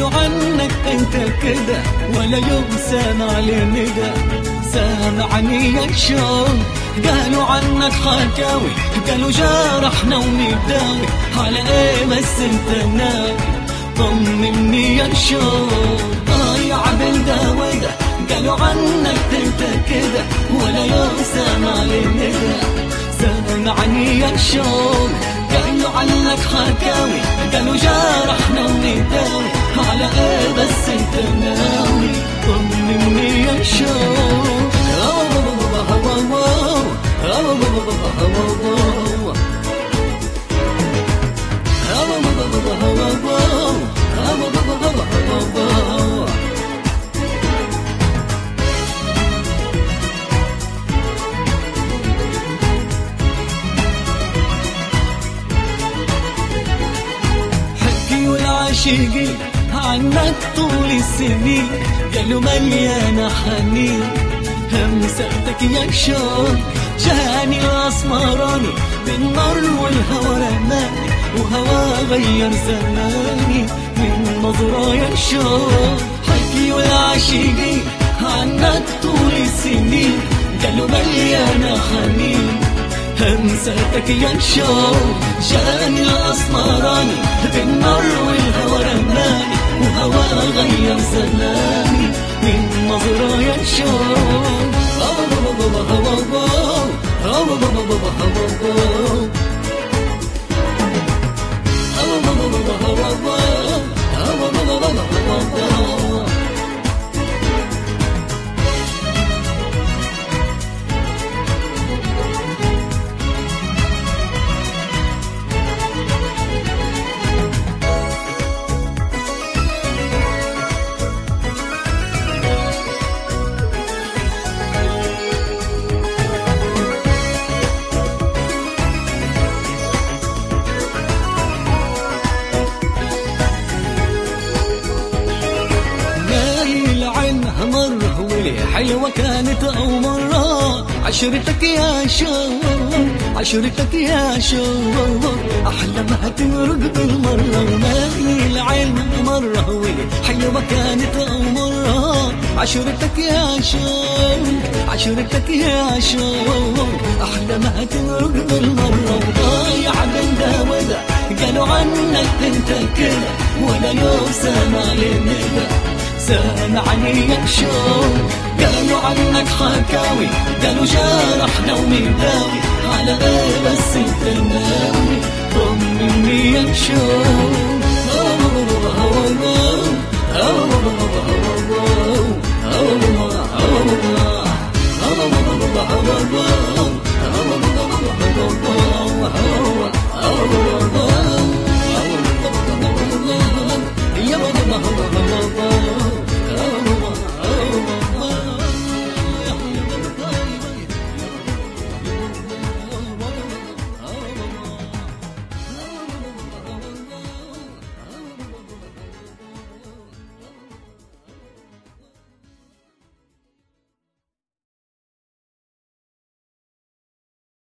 قالوا عنك انت كده ولا يوم سامع لندى سامعني يا شوق قالوا عنك حكاوي قالوا جارحنا ونداوي على ايه بس انت ناوي طمني يا شوق ضايع بالداوية قالوا عنك انت كده ولا يوم سامع لندى سامعني يا شوق قالوا عنك حكاوي قالوا جارحنا ونداوي على ايه بس انت ناوي طمني يا شوق حكي والعاشقين عنك طول السنين قالوا مليانة حنين همساتك يا شوق جاني الاسمراني بالنار والهوى رماني وهوا غير زماني من نظرة يا شوق حكي والعاشقين عنك طول السنين قالوا مليانة حنين همساتك يا شوق جاني الاسمراني بالنار والهوى رماني وهوا غير زماني من نظرة يا شوق مايل عنها مرة ولي حلوة كانت أو مرة عشرتك يا شوق عشرتك يا شوق أحلى ما تمرق بالمرة مايل عنها مرة ولي حلوة كانت أو مرة عشرتك يا شوق عشرتك يا شوق أحلى ما تمرق بالمرة وضايع بين ده وده قالوا عنك انت كده ولا يوم سامع للندى سامعني يا شوق قالوا عنك حكاوي قالوا جارحنا ومداوي على ايه بس انت ناوي طمني يا شوق